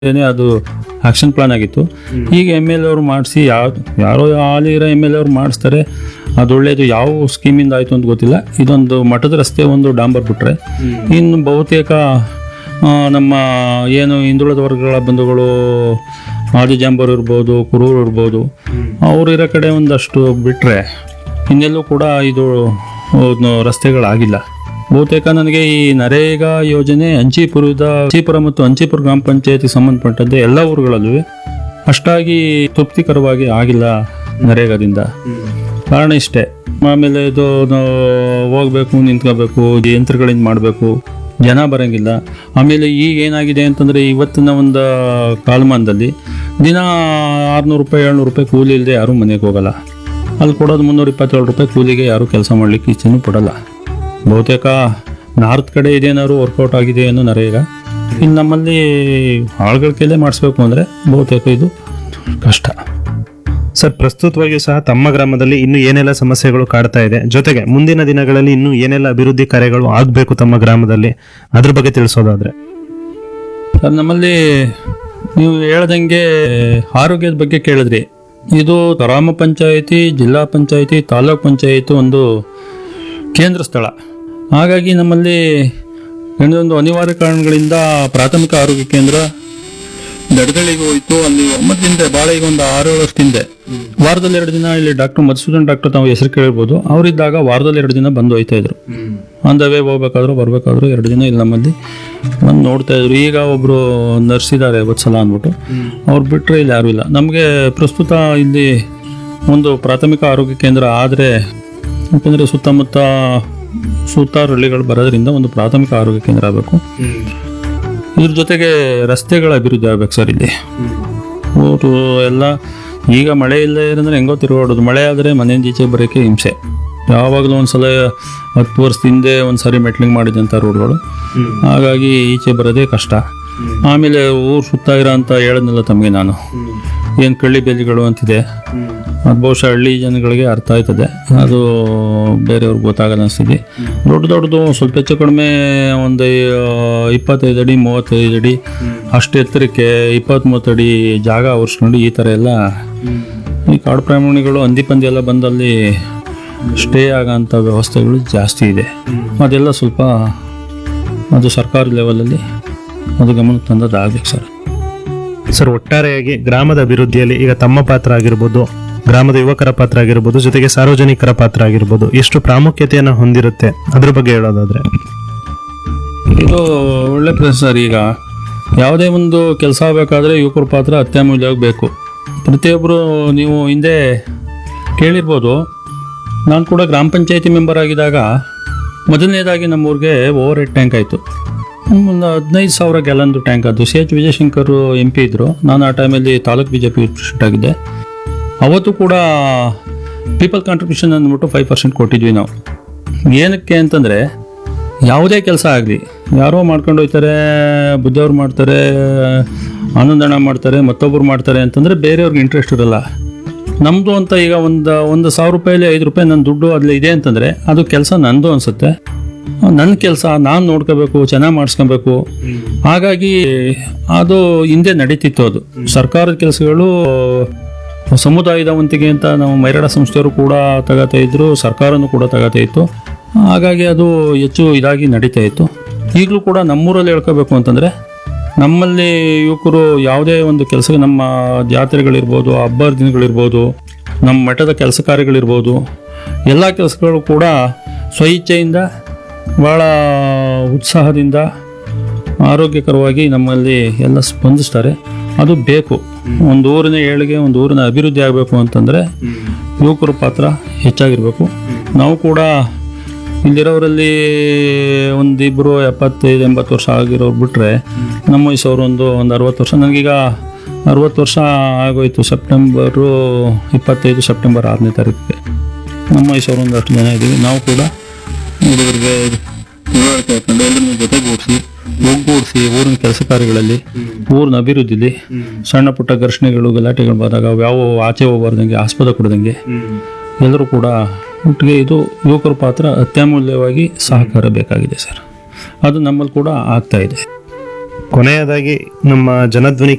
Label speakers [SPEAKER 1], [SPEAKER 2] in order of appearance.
[SPEAKER 1] ಏನೇ ಅದು action plan ಆಗಿತ್ತು ಈಗ ಎಮ್ ಎಲ್ ಅವರು ಮಾಡಿಸಿ ಯಾವ ಯಾರೋ ಹಾಲಿರೋ ಎಮ್ ಎಲ್ ಅವರು ಮಾಡಿಸ್ತಾರೆ ಅದು ಒಳ್ಳೇದು ಯಾವ ಸ್ಕೀಮಿಂದ ಆಯಿತು ಅಂತ ಗೊತ್ತಿಲ್ಲ ಇದೊಂದು ಮಠದ ರಸ್ತೆ ಒಂದು ಡಾಂಬರ್ ಬಿಟ್ರೆ ಇನ್ನು ಬಹುತೇಕ ಆ, ನಮ್ಮ ಏನು ಹಿಂದುಳಿದ ವರ್ಗಗಳ ಬಂಧುಗಳು ಆದಿಜಾಂಬರ್ ಇರ್ಬೋದು ಕುರೂರು ಇರ್ಬೋದು ಅವ್ರು ಇರೋ ಕಡೆ ಒಂದಷ್ಟು ಬಿಟ್ಟರೆ ಇನ್ನೆಲ್ಲೂ ಕೂಡ ಇದು ಒಂದು ರಸ್ತೆಗಳಾಗಿಲ್ಲ ಬಹುತೇಕ ನನಗೆ ಈ ನರೇಗಾ ಯೋಜನೆ ಅಂಚಿಪುರದ ಅಂಚಿಪುರ ಮತ್ತು ಅಂಚಿಪುರ ಗ್ರಾಮ ಪಂಚಾಯತಿಗೆ ಸಂಬಂಧಪಟ್ಟಂತೆ ಎಲ್ಲ ಊರುಗಳಲ್ಲೂ ಅಷ್ಟಾಗಿ ತೃಪ್ತಿಕರವಾಗಿ ಆಗಿಲ್ಲ ನರೇಗಾದಿಂದ ಕಾರಣ ಇಷ್ಟೇ ಆಮೇಲೆ ಇದು ನಾವು ಹೋಗ್ಬೇಕು ನಿಂತ್ಕೋಬೇಕು ಯಂತ್ರಗಳಿಂದ ಮಾಡಬೇಕು ಜನ ಬರಂಗಿಲ್ಲ ಆಮೇಲೆ ಈಗ ಏನಾಗಿದೆ ಅಂತಂದರೆ ಇವತ್ತಿನ ಒಂದು ಕಾಲಮಾನದಲ್ಲಿ ದಿನ ಆರುನೂರು ರೂಪಾಯಿ ಏಳ್ನೂರು ರೂಪಾಯಿ ಕೂಲಿ ಇಲ್ಲದೆ ಯಾರೂ ಮನೆಗೆ ಹೋಗಲ್ಲ ಅಲ್ಲಿ ಕೊಡೋದು ಮುನ್ನೂರ ಇಪ್ಪತ್ತೇಳು ರೂಪಾಯಿ ಕೂಲಿಗೆ ಯಾರೂ ಕೆಲಸ ಮಾಡಲಿಕ್ಕೆ ಇಚ್ಛೆನೂ ಪಡಲ್ಲ ಬಹುತೇಕ ನಾರ್ತ್ ಕಡೆ ಇದೇನಾದ್ರು ವರ್ಕೌಟ್ ಆಗಿದೆ ಅನ್ನೋ ನರೇಗ ಇನ್ನು ನಮ್ಮಲ್ಲಿ ಆಳುಗಳ ಕೈಲೇ ಮಾಡಿಸ್ಬೇಕು ಅಂದರೆ ಬಹುತೇಕ ಇದು ಕಷ್ಟ
[SPEAKER 2] ಸರ್ ಪ್ರಸ್ತುತವಾಗಿ ಸಹ ತಮ್ಮ ಗ್ರಾಮದಲ್ಲಿ ಇನ್ನು ಏನೆಲ್ಲ ಸಮಸ್ಯೆಗಳು ಕಾಡ್ತಾ ಇದೆ ಜೊತೆಗೆ ಮುಂದಿನ ದಿನಗಳಲ್ಲಿ ಇನ್ನು ಏನೆಲ್ಲ ಅಭಿವೃದ್ಧಿ ಕಾರ್ಯಗಳು ಆಗಬೇಕು ತಮ್ಮ ಗ್ರಾಮದಲ್ಲಿ ಅದ್ರ ಬಗ್ಗೆ ತಿಳಿಸೋದಾದ್ರೆ
[SPEAKER 1] ಸರ್ ನಮ್ಮಲ್ಲಿ ನೀವು ಹೇಳ್ದಂಗೆ ಆರೋಗ್ಯದ ಬಗ್ಗೆ ಕೇಳಿದ್ರಿ ಇದು ಗ್ರಾಮ ಪಂಚಾಯಿತಿ ಜಿಲ್ಲಾ ಪಂಚಾಯಿತಿ ತಾಲೂಕ್ ಪಂಚಾಯಿತಿ ಒಂದು ಕೇಂದ್ರ ಸ್ಥಳ ಹಾಗಾಗಿ ನಮ್ಮಲ್ಲಿ ಒಂದು ಅನಿವಾರ್ಯ ಕಾರಣಗಳಿಂದ ಪ್ರಾಥಮಿಕ ಆರೋಗ್ಯ ಕೇಂದ್ರ ದಡದಳ್ಳಿಗೆ ಹೋಯ್ತು ಅಲ್ಲಿ ಒಂಬತ್ತಿಂದ ಭಾಳ ಈಗ ಒಂದು ಆರು ಏಳು ವರ್ಷದಿಂದ ವಾರದಲ್ಲಿ ಎರಡು ದಿನ ಇಲ್ಲಿ ಡಾಕ್ಟರ್ ಮಧುಸೂದನ್ ಡಾಕ್ಟರ್ ತಾವು ಹೆಸರು ಕೇಳಿರ್ಬೋದು ಅವರಿದ್ದಾಗ ವಾರದಲ್ಲಿ ಎರಡು ದಿನ ಬಂದು ಹೋಯ್ತಾ ಇದ್ರು ಆನ್ ದ ವೇ ಹೋಗ್ಬೇಕಾದ್ರು ಬರ್ಬೇಕಾದ್ರು ಎರಡು ದಿನ ಇಲ್ಲಿ ನಮ್ಮಲ್ಲಿ ಬಂದು ನೋಡ್ತಾ ಇದ್ರು ಈಗ ಒಬ್ರು ನರ್ಸ್ ಇದ್ದಾರೆ ವತ್ಸಲ ಅಂದ್ಬಿಟ್ಟು ಅವ್ರು ಬಿಟ್ಟರೆ ಇಲ್ಲಿ ಯಾರೂ ಇಲ್ಲ ನಮಗೆ ಪ್ರಸ್ತುತ ಇಲ್ಲಿ ಒಂದು ಪ್ರಾಥಮಿಕ ಆರೋಗ್ಯ ಕೇಂದ್ರ ಆದರೆ ಯಾಕಂದರೆ ಸುತ್ತಮುತ್ತ ಸುತ್ತಾರು ಹಳ್ಳಿಗಳು ಬರೋದ್ರಿಂದ ಒಂದು ಪ್ರಾಥಮಿಕ ಆರೋಗ್ಯ ಕೇಂದ್ರ ಆಗಬೇಕು ಇದ್ರ ಜೊತೆಗೆ ರಸ್ತೆಗಳ ಅಭಿವೃದ್ಧಿ ಆಗ್ಬೇಕು ಸರ್ ಇಲ್ಲಿ ಊರು ಎಲ್ಲ ಈಗ ಮಳೆ ಇಲ್ಲ ಏನಂದ್ರೆ ಹೆಂಗೋ ತಿರುಗಾಡೋದು ಮಳೆ ಆದರೆ ಮನೆಯಿಂದ ಈಚೆ ಬರೋಕ್ಕೆ ಹಿಂಸೆ ಯಾವಾಗಲೂ ಒಂದ್ಸಲ ಹತ್ತು ವರ್ಷದ ಹಿಂದೆ ಒಂದು ಸರಿ ಮೆಟ್ಲಿಂಗ್ ಮಾಡಿದಂಥ ರೋಡ್ಗಳು ಹಾಗಾಗಿ ಈಚೆ ಬರೋದೇ ಕಷ್ಟ ಆಮೇಲೆ ಊರು ಸುತ್ತ ಇರೋ ಅಂತ ಹೇಳದ್ನಲ್ಲ ತಮಗೆ ನಾನು ಏನು ಕಳ್ಳಿ ಬೇಲಿಗಳು ಅಂತಿದೆ ಅದು ಬಹುಶಃ ಹಳ್ಳಿ ಜನಗಳಿಗೆ ಅರ್ಥ ಆಯ್ತದೆ ಅದು ಬೇರೆಯವ್ರಿಗೆ ಗೊತ್ತಾಗಲ್ಲ ಅನಿಸ್ತಿದೆ ದೊಡ್ಡ ದೊಡ್ಡದು ಸ್ವಲ್ಪ ಹೆಚ್ಚು ಕಡಿಮೆ ಒಂದು ಇಪ್ಪತ್ತೈದು ಅಡಿ ಮೂವತ್ತೈದು ಅಡಿ ಅಷ್ಟು ಎತ್ತರಕ್ಕೆ ಇಪ್ಪತ್ತ್ ಮೂವತ್ತು ಅಡಿ ಜಾಗ ಅವರ್ಸ್ಕೊಂಡು ಈ ಥರ ಎಲ್ಲ ಈ ಕಾಡು ಪ್ರಾಣಿಗಳು ಹಂದಿ ಪಂದಿ ಎಲ್ಲ ಬಂದಲ್ಲಿ ಸ್ಟೇ ಆಗೋಂಥ ವ್ಯವಸ್ಥೆಗಳು ಜಾಸ್ತಿ ಇದೆ ಅದೆಲ್ಲ ಸ್ವಲ್ಪ ಅದು ಸರ್ಕಾರ ಲೆವೆಲಲ್ಲಿ ಅದು ಗಮನಕ್ಕೆ ತಂದದ್ದು ಆಗ್ಬೇಕು ಸರ್
[SPEAKER 2] ಸರ್ ಒಟ್ಟಾರೆಯಾಗಿ ಗ್ರಾಮದ ಅಭಿವೃದ್ಧಿಯಲ್ಲಿ ಈಗ ತಮ್ಮ ಪಾತ್ರ ಆಗಿರ್ಬೋದು ಗ್ರಾಮದ ಯುವಕರ ಪಾತ್ರ ಆಗಿರ್ಬೋದು ಜೊತೆಗೆ ಸಾರ್ವಜನಿಕರ ಪಾತ್ರ ಆಗಿರ್ಬೋದು ಎಷ್ಟು ಪ್ರಾಮುಖ್ಯತೆಯನ್ನು ಹೊಂದಿರುತ್ತೆ ಅದ್ರ ಬಗ್ಗೆ ಹೇಳೋದಾದ್ರೆ
[SPEAKER 1] ಇದು ಒಳ್ಳೆ ಪ್ರಶ್ನೆ ಸರ್ ಈಗ ಯಾವುದೇ ಒಂದು ಕೆಲಸ ಆಗಬೇಕಾದ್ರೆ ಯುವಕರ ಪಾತ್ರ ಅತ್ಯಮೂಲ್ಯವಾಗಿ ಬೇಕು ಪ್ರತಿಯೊಬ್ಬರು ನೀವು ಹಿಂದೆ ಕೇಳಿರ್ಬೋದು ನಾನು ಕೂಡ ಗ್ರಾಮ ಪಂಚಾಯತಿ ಮೆಂಬರ್ ಆಗಿದ್ದಾಗ ಮೊದಲನೇದಾಗಿ ನಮ್ಮೂರಿಗೆ ಓವರ್ ಹೆಡ್ ಟ್ಯಾಂಕ್ ಆಯಿತು ಒಂದು ಹದಿನೈದು ಸಾವಿರ ಗ್ಯಾಲನ್ದು ಟ್ಯಾಂಕ್ ಅದು C H Vijayashankar M P ಇದ್ದರು ನಾನು ಆ ಟೈಮಲ್ಲಿ taluk B J P president ಆಗಿದ್ದೆ ಅವತ್ತು ಕೂಡ ಪೀಪಲ್ ಕಾಂಟ್ರಿಬ್ಯೂಷನ್ ಅಂದ್ಬಿಟ್ಟು ಫೈವ್ ಪರ್ಸೆಂಟ್ ಕೊಟ್ಟಿದ್ವಿ ನಾವು ಏನಕ್ಕೆ ಅಂತಂದರೆ ಯಾವುದೇ ಕೆಲಸ ಆಗಲಿ ಯಾರೋ ಮಾಡ್ಕೊಂಡು ಹೋಗ್ತಾರೆ ಬುದ್ಧಿಯವ್ರು ಮಾಡ್ತಾರೆ ಆನಂದಣ ಮಾಡ್ತಾರೆ ಮತ್ತೊಬ್ಬರು ಮಾಡ್ತಾರೆ ಅಂತಂದರೆ ಬೇರೆಯವ್ರಿಗೆ ಇಂಟ್ರೆಸ್ಟ್ ಇರಲ್ಲ ನಮ್ಮದು ಅಂತ ಈಗ ಒಂದು ಒಂದು ಸಾವಿರ ರೂಪಾಯಲ್ಲಿ ಐದು ರೂಪಾಯಿ ನನ್ನ ದುಡ್ಡು ಅಲ್ಲಿ ಇದೆ ಅಂತಂದರೆ ಅದು ಕೆಲಸ ನಂದು ಅನಿಸುತ್ತೆ ನನ್ನ ಕೆಲಸ ನಾನು ನೋಡ್ಕೋಬೇಕು ಚೆನ್ನಾಗಿ ಮಾಡಿಸ್ಕೊಬೇಕು ಹಾಗಾಗಿ ಅದು ಹಿಂದೆ ನಡೀತಿತ್ತು ಅದು ಸರ್ಕಾರದ ಕೆಲಸಗಳು ಸಮುದಾಯದ ವಂತಿಗೆ ಅಂತ ನಾವು ಮೈರಾಡ ಸಂಸ್ಥೆಯವರು ಕೂಡ ತಗೋತಾ ಇದ್ರು ಸರ್ಕಾರನೂ ಕೂಡ ತಗೋತಾ ಇತ್ತು ಹಾಗಾಗಿ ಅದು ಹೆಚ್ಚು ಇದಾಗಿ ನಡೀತಾ ಇತ್ತು ಈಗಲೂ ಕೂಡ ನಮ್ಮೂರಲ್ಲಿ ಹೇಳ್ಕೋಬೇಕು ಅಂತಂದರೆ ನಮ್ಮಲ್ಲಿ ಯುವಕರು ಯಾವುದೇ ಒಂದು ಕೆಲಸ ನಮ್ಮ ಜಾತ್ರೆಗಳಿರ್ಬೋದು ಹಬ್ಬ ದಿನಗಳಿರ್ಬೋದು ನಮ್ಮ ಮಠದ ಕೆಲಸ ಕಾರ್ಯಗಳಿರ್ಬೋದು ಎಲ್ಲ ಕೆಲಸಗಳು ಕೂಡ ಸ್ವಇಚ್ಛೆಯಿಂದ ಭಾಳ ಉತ್ಸಾಹದಿಂದ ಆರೋಗ್ಯಕರವಾಗಿ ನಮ್ಮಲ್ಲಿ ಎಲ್ಲ ಸ್ಪಂದಿಸ್ತಾರೆ ಅದು ಬೇಕು ಒಂದು ಊರಿನ ಏಳಿಗೆ ಒಂದು ಊರಿನ ಅಭಿವೃದ್ಧಿ ಆಗಬೇಕು ಅಂತಂದರೆ ಯುವಕರ ಪಾತ್ರ ಹೆಚ್ಚಾಗಿರಬೇಕು ನಾವು ಕೂಡ ಇಲ್ಲಿರೋರಲ್ಲಿ ಒಂದಿಬ್ಬರು ಎಪ್ಪತ್ತೈದು ಎಂಬತ್ತು ವರ್ಷ ಆಗಿರೋರು ಬಿಟ್ಟರೆ ನಮ್ಮ ವಯಸ್ಸವರು ಒಂದು ಒಂದು ಅರವತ್ತು ವರ್ಷ ನನಗೀಗ ಅರವತ್ತು ವರ್ಷ ಆಗೋಯ್ತು ಸೆಪ್ಟೆಂಬರು ಇಪ್ಪತ್ತೈದು ಸೆಪ್ಟೆಂಬರ್ ಆರನೇ ತಾರೀಕಿಗೆ ನಮ್ಮ ವಯಸ್ಸವರು ಒಂದಷ್ಟು ಜನ ಇದ್ದೀವಿ ನಾವು ಕೂಡ ಹುಡುಗರಿಗೆ ತಿಳುವಳಿಕೆ ಹಾಕೊಂಡು ಎಲ್ಲರನ್ನೂ ಜೊತೆಗೂಡಿಸಿ ಒಗ್ಗೂಡಿಸಿ ಊರಿನ ಕೆಲಸ ಕಾರ್ಯಗಳಲ್ಲಿ ಊರಿನ ಅಭಿವೃದ್ಧಿಲಿ ಸಣ್ಣ ಪುಟ್ಟ ಘರ್ಷಣೆಗಳು ಗಲಾಟೆಗಳು ಬಂದಾಗ ಯಾವ ಆಚೆ ಹೋಗ್ಬಾರ್ದಂಗೆ ಆಸ್ಪದ ಕೊಡ್ದಂಗೆ ಎಲ್ಲರೂ ಕೂಡ ಒಟ್ಟಿಗೆ ಇದು ಯುವಕರ ಪಾತ್ರ ಅತ್ಯಮೂಲ್ಯವಾಗಿ ಸಹಕಾರ ಬೇಕಾಗಿದೆ ಸರ್ ಅದು ನಮ್ಮಲ್ಲಿ ಕೂಡ ಆಗ್ತಾ ಇದೆ
[SPEAKER 2] ಕೊನೆಯದಾಗಿ ನಮ್ಮ ಜನಧ್ವನಿ